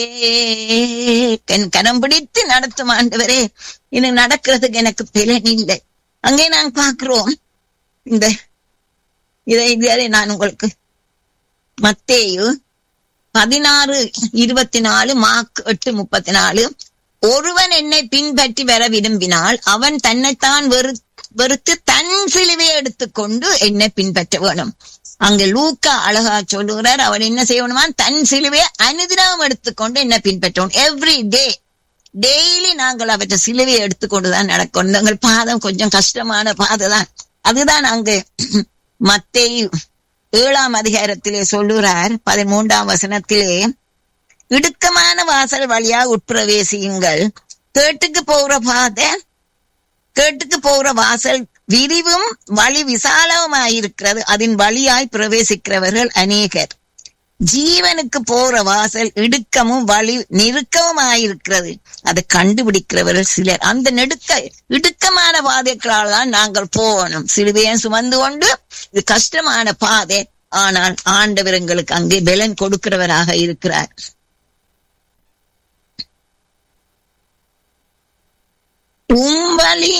என் கரம் பிடித்து நடத்தும் ஆண்டவரே இது நடக்கிறதுக்கு எனக்கு பலன் இல்லை அங்கே நான் பார்க்கிறோம் இந்த இதை இதை நான் உங்களுக்கு மத்தேயு பதினாறு இருபத்தி நாலு மார்க் எட்டு முப்பத்தி நாலு ஒருவன் என்னை பின்பற்றி வர விரும்பினால் அவன் தன்னைத்தான் வெறு வெறுத்து தன் சிலுவையை எடுத்துக்கொண்டு என்னை பின்பற்ற வேணும் அங்க லூக்கா அழகா சொல்லுகிறார் அவன் என்ன செய்யணுமா தன் சிலுவையை அனுதினம் எடுத்துக்கொண்டு என்ன பின்பற்றணும் எவ்ரி டே டெய்லி நாங்கள் அவற்றை சிலுவையை எடுத்துக்கொண்டுதான் நடக்கணும் எங்கள் பாதம் கொஞ்சம் கஷ்டமான பாதை தான் அதுதான் அங்கு மத்தேயு ஏழாம் அதிகாரத்திலே சொல்லுகிறார் பதிமூன்றாம் வசனத்திலே இடுக்கமான வாசல் வழியா உட்பிரவேசியுங்கள் கேட்டுக்கு போகிற பாதை கேட்டுக்கு போகிற வாசல் விரிவும் வழி விசாலமாயிருக்கிறது அதன் வழியாய் பிரவேசிக்கிறவர்கள் அநேகர் ஜீவனுக்கு போற வாசல் இடுக்கமும் வழி நெருக்கமுமாயிருக்கிறது அதை கண்டுபிடிக்கிறவர்கள் சிலர் அந்த நெடுக்க இடுக்கமான பாதைகளால் தான் நாங்கள் போகணும் சிலுவையும் சுமந்து கொண்டு இது கஷ்டமான பாதை ஆனால் ஆண்டவர் எங்களுக்கு அங்கே பலன் கொடுக்கிறவராக இருக்கிறார்